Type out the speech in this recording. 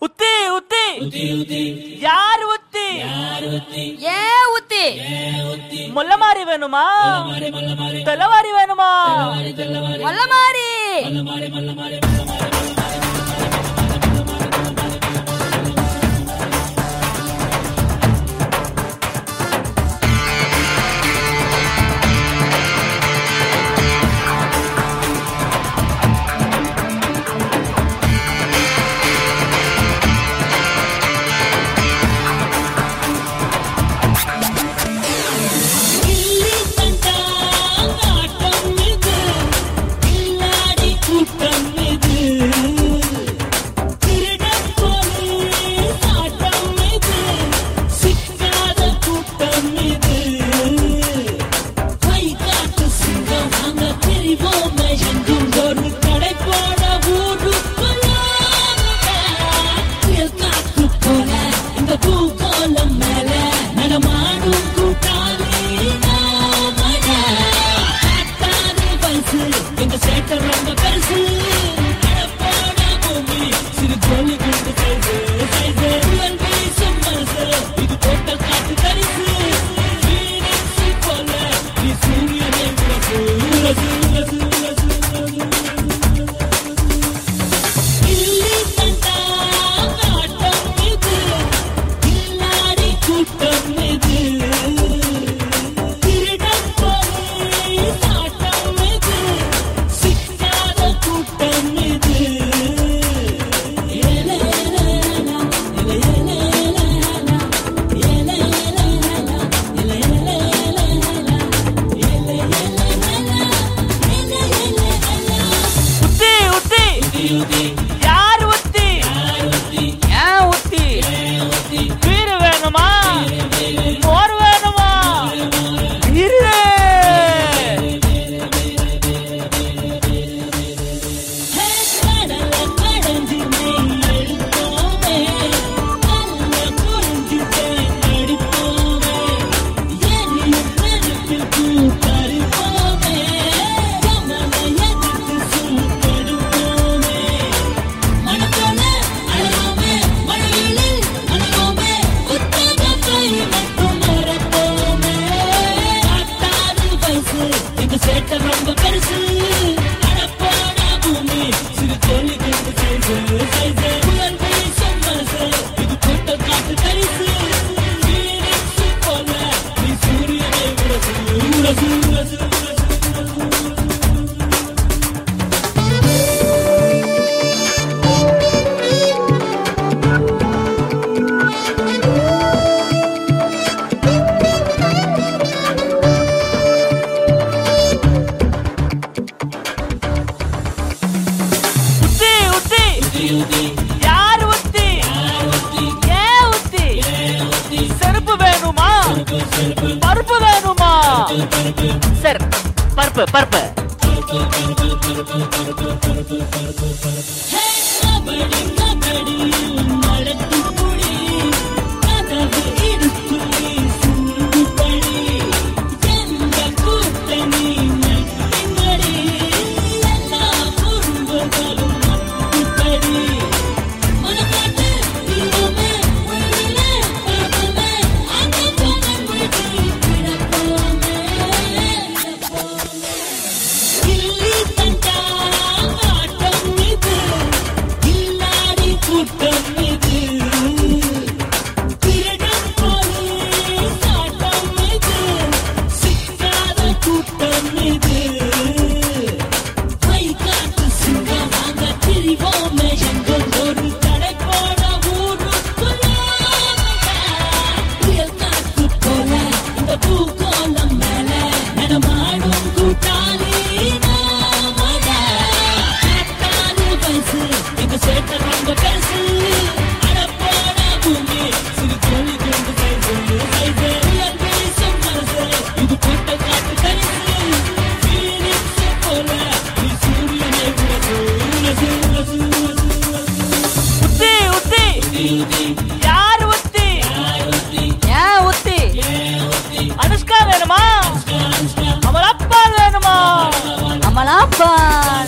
உத்தி உத்தி யார் உத்தி ஏ உத்தி முல்லமாரி வேணுமா தெல்லவாரி வேணுமா மொல்லமாரி கில்லி தண்டா ஆட்டம் இது கில்லாடி கூட்டம் இது திருடன் போலீஸ் ஆட்டம் இது சிக்காத கூட்டம் இது கை காட்டு சிங்கம் நாங்க தெரிவோம் எங்கும் ஒரு கடை போட ஊருக்குள்ள புயல் காத்து போல இந்த பூகோளம் மேல நடமாடும் கூட்டாளி நாமடா. காட்டாத வயசு, எங்க சேட்டை ரொம்ப பெருசு. நடப்போட பூமி, சிறு கோழி குண்டு size, size. புயல் வீசும் மனசு, இது போட்ட காட்டு தரிசு. Phoenix போல, நீ சூரியனை உரசு, உரசு, உரசு, உரசு, உரசு. கில்லி தண்டா ஆட்டம் இது கில்லாடி கூட்டம் இது திருடன் போலீஸ் ஆட்டம் இது சிக்காத கூட்டம் இது ஏலேலா, ஏலேலா, ஏலேலா, ஏலேலா, உத்தி உத்தி யார் உத்தி ஏன் உத்தி வீடு வேணுமா மோர் வேணுமா இரு கடல கடந்து நெய் எடுப்போமே நல்ல குறிஞ்சு தேடிப்போமே எரியும் நெருப்பில் பூ பறிப்போமே கமலை எதிர்த்து சூட்டெடுப்போமே மனத்தோட அழகாமே மழையிலில் நனைவோமே உத்தமத்தை மட்டும் மறப்போமே காட்டாது வயசு எங்க சேட்டை ரொம்ப பெருசு அடப்போட பூமி சிறு கோழி குண்டு சைஸு சைஸு புயல் வீசும் மனசு இது கொட்ட காட்டு தரிசு Phoenix போல நீ சூரியனை உரசு உரசு உரசு உரசு உத்தி உத்தி யார் உத்தி ஏன் உத்தி செருப்பு வேணுமா பருப்பு வேணுமா சரி பருப்பு பருப்பு கபடி கபடி நடத்து குடி கதவு இடுத்து நீ சூடு படி எந்த கூட்டணி நட்டினடி எல்லா குறும்புகளும் நட்டுப்படி மனக்காட்டு தீபமே ஒளியிலே பார்ப்போமே அந்த பணம் விட்டு கிடப்போமே கில்லி தண்டா ஆட்டம் இது கில்லாடி கூட்டம் இது திருடன் போலீஸ் ஆட்டம் இது சிக்காத கூட்டம் இது கை காட்டு சிங்கம் நாங்க திரிவோமே எங்கும் ஒரு கடை போட ஊருக்குள்ள புயல் காத்து போல இந்த பூகோளம் மேல நடமாடும் கூட்டாளி நாமடா. காட்டாத வயசு, எங்க சேட்டை ரொம்ப பெருசு. அடப்போட பூமி, சிறு கோழி குண்டு size, size. புயல் வீசும் மனசு, இது கொட்ட காட்டு தரிசு. Phoenix போல நீ சூரியனை உரசு, உரசு, உரசு, உரசு, உரசு. உத்தி உத்தி யார் உத்தி ஏன் உத்தி அனுஷ்கா வேணுமா அவள் அப்பா வேணுமா அமலாப்பா